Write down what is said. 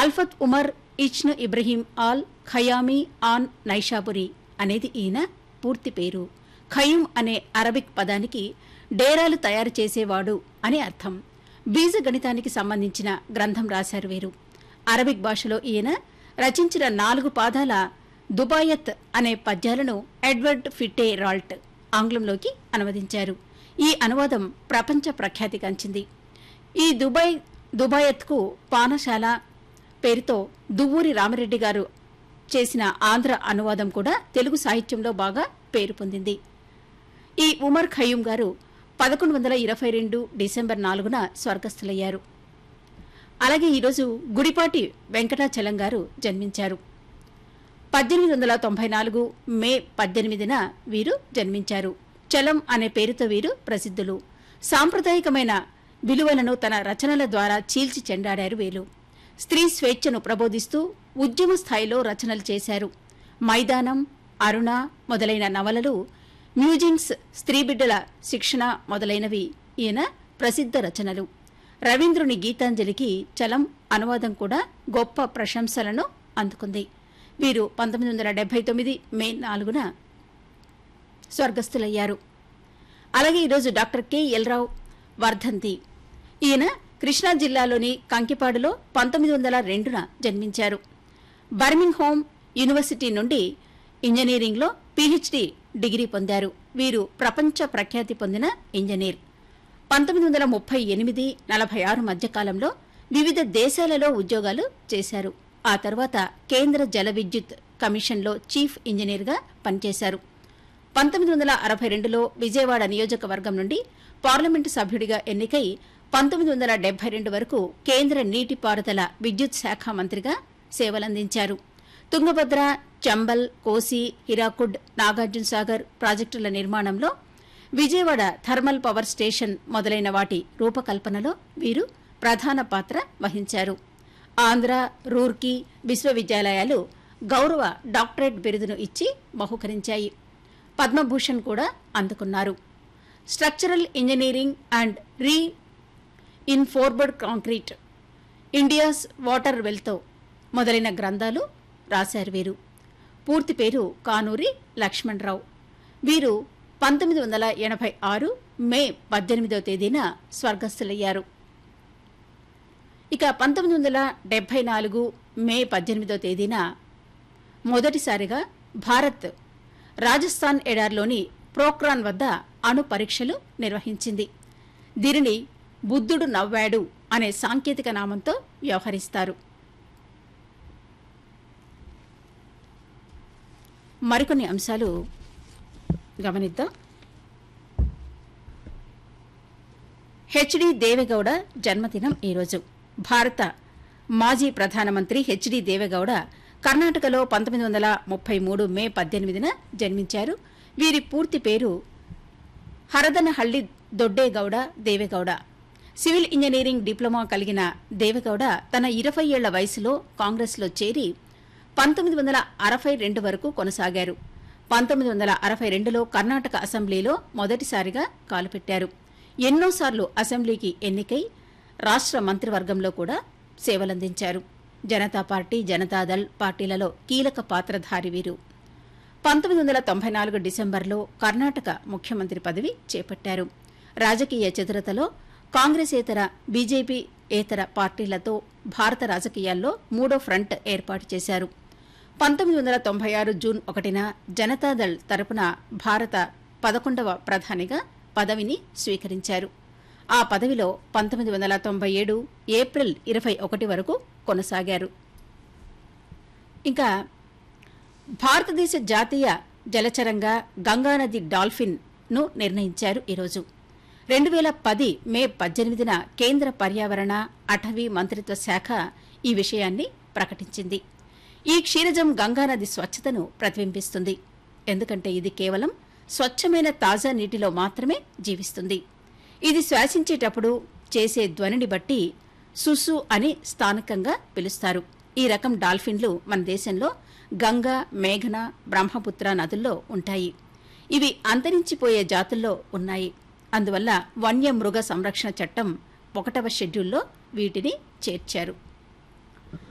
అల్ఫత్ Umar ibn Ibrahim al Khayyami an Naishaburi అనేది ఈయన పూర్తి పేరు ఖయూమ్ అనే అరబిక్ పదానికి డేరాలు తయారు చేసేవాడు అని అర్థం బీజ గణితానికి సంబంధించిన గ్రంథం రాశారు వీరు అరబిక్ భాషలో ఈయన రచించిన నాలుగు పాదాల దుబాయత్ అనే పద్యాలను ఎడ్వర్డ్ ఫిట్టే రాల్ట్ ఆంగ్లంలోకి అనువదించారు ఈ అనువాదం ప్రపంచ ప్రఖ్యాతిగాంచింది ఈ దుబాయ్ దుబాయత్కు పానశాల పేరుతో దువ్వూరి రామరెడ్డి గారు చేసిన ఆంధ్ర అనువాదం కూడా తెలుగు సాహిత్యంలో బాగా పేరు పొందింది ఈ ఉమర్ ఖయ్యూం గారు పదకొండు వందల ఇరవై రెండు డిసెంబర్ నాలుగున స్వర్గస్థులయ్యారు అలాగే ఈరోజు గుడిపాటి వెంకటాచలం గారు జన్మించారు పద్దెనిమిది వందల తొంభై నాలుగు మే పద్దెనిమిదిన వీరు జన్మించారు చలం అనే పేరుతో వీరు ప్రసిద్ధులు సాంప్రదాయకమైన విలువలను తన రచనల ద్వారా చీల్చి చెండాడారు వీరు స్త్రీ స్వేచ్ఛను ప్రబోధిస్తూ ఉద్యమ స్థాయిలో రచనలు చేశారు మైదానం అరుణ మొదలైన నవలలు మ్యూజిన్స్ స్త్రీ బిడ్డల శిక్షణ మొదలైనవి ఈయన ప్రసిద్ధ రచనలు రవీంద్రుని గీతాంజలికి చలం అనువాదం కూడా గొప్ప ప్రశంసలను అందుకుంది వీరు పంతొమ్మిది వందల డెబ్బై తొమ్మిది మే నాలుగున స్వర్గస్థులయ్యారు అలాగే ఈరోజు డాక్టర్ కె ఎల్రావు వర్ధంతి ఈయన కృష్ణా జిల్లాలోని కంకిపాడులో పంతొమ్మిది వందల రెండున జన్మించారు బర్మింగ్ హోమ్ యూనివర్సిటీ నుండి ఇంజనీరింగ్లో పీహెచ్డీ డిగ్రీ పొందారు వీరు ప్రపంచ ప్రఖ్యాతి పొందిన ఇంజనీర్ పంతొమ్మిది వందల ముప్పై ఎనిమిది నలభై ఆరు మధ్యకాలంలో వివిధ దేశాలలో ఉద్యోగాలు చేశారు ఆ తర్వాత కేంద్ర జల విద్యుత్ కమిషన్లో చీఫ్ ఇంజనీర్గా పనిచేశారు పంతొమ్మిది వందల అరవై రెండులో విజయవాడ నియోజకవర్గం నుండి పార్లమెంటు సభ్యుడిగా ఎన్నికై పంతొమ్మిది వందల డెబ్బై రెండు వరకు కేంద్ర నీటిపారుదల విద్యుత్ శాఖ మంత్రిగా సేవలందించారు తుంగభద్ర చంబల్ కోసి హిరాకుడ్ నాగార్జున సాగర్ ప్రాజెక్టుల నిర్మాణంలో విజయవాడ థర్మల్ పవర్ స్టేషన్ మొదలైన వాటి రూపకల్పనలో వీరు ప్రధాన పాత్ర వహించారు ఆంధ్ర రూర్కీ విశ్వవిద్యాలయాలు గౌరవ డాక్టరేట్ బిరుదును ఇచ్చి బహుకరించాయి పద్మభూషణ్ కూడా అందుకున్నారు structural engineering and reinforced concrete India's water వెల్తో మొదలైన గ్రంథాలు రాశారు వీరు పూర్తి పేరు కానూరి లక్ష్మణరావు వీరు పంతొమ్మిది వందల ఎనభై ఆరు మే పద్దెనిమిదవ తేదీన స్వర్గస్థులయ్యారు ఇక పంతొమ్మిది వందల డెబ్బై నాలుగు మే పద్దెనిమిదవ తేదీన మొదటిసారిగా భారత్ రాజస్థాన్ ఎడార్లోని ప్రోక్రాన్ వద్ద అణు పరీక్షలు నిర్వహించింది దీనిని బుద్ధుడు నవ్వాడు అనే సాంకేతిక నామంతో వ్యవహరిస్తారు మరికొన్ని అంశాలు గమనిద్దాం హెచ్డి దేవెగౌడ జన్మదినం ఈరోజు భారత మాజీ ప్రధానమంత్రి హెచ్డి దేవెగౌడ కర్ణాటకలో పంతొమ్మిది వందల ముప్పై మూడు మే పద్దెనిమిదిన జన్మించారు వీరి పూర్తి పేరు Haradanahalli Doddegowda Deve Gowda civil engineering diploma కలిగిన దేవెగౌడ తన ఇరవై ఏళ్ల వయసులో కాంగ్రెస్లో చేరి పంతొమ్మిది వందల అరవై రెండు వరకు కొనసాగారు పంతొమ్మిది వందల అరవై రెండులో కర్ణాటక అసెంబ్లీలో మొదటిసారిగా కాలుపెట్టారు ఎన్నోసార్లు అసెంబ్లీకి ఎన్నికై రాష్ట్ర మంత్రివర్గంలో కూడా సేవలందించారు జనతా పార్టీ జనతాదళ్ పార్టీలలో కీలక పాత్రధారి వీరు పంతొమ్మిది వందల తొంభై నాలుగు డిసెంబర్లో కర్ణాటక ముఖ్యమంత్రి పదవి చేపట్టారు రాజకీయ చతురతలో కాంగ్రెసేతర బీజేపీ ఏతర పార్టీలతో భారత రాజకీయాల్లో మూడో ఫ్రంట్ ఏర్పాటు చేశారు పంతొమ్మిది వందల తొంభై ఆరు జూన్ ఒకటిన జనతాదళ్ తరపున భారత పదకొండవ ప్రధానిగా పదవిని స్వీకరించారు ఆ పదవిలో పంతొమ్మిది వందల తొంభై ఏడు ఏప్రిల్ ఇరవై ఒకటి వరకు కొనసాగారు ఇంకా భారతదేశ జాతీయ జలచరంగా గంగానది డాల్ఫిన్ ను నిర్ణయించారు ఈరోజు రెండు వేల పది మే పద్దెనిమిదిన కేంద్ర పర్యావరణ అటవీ మంత్రిత్వ శాఖ ఈ విషయాన్ని ప్రకటించింది ఈ క్షీరజం గంగానది స్వచ్ఛతను ప్రతిబింబిస్తుంది ఎందుకంటే ఇది కేవలం స్వచ్ఛమైన తాజా నీటిలో మాత్రమే జీవిస్తుంది ఇది శ్వాసించేటప్పుడు చేసే ధ్వనిని బట్టి సుసు అని స్థానికంగా పిలుస్తారు ఈ రకం డాల్ఫిన్లు మన దేశంలో గంగా మేఘన బ్రహ్మపుత్ర నదుల్లో ఉంటాయి ఇవి అంతరించిపోయే జాతుల్లో ఉన్నాయి అందువల్ల వన్య మృగ సంరక్షణ చట్టం ఒకటవ షెడ్యూల్లో వీటిని చేర్చారు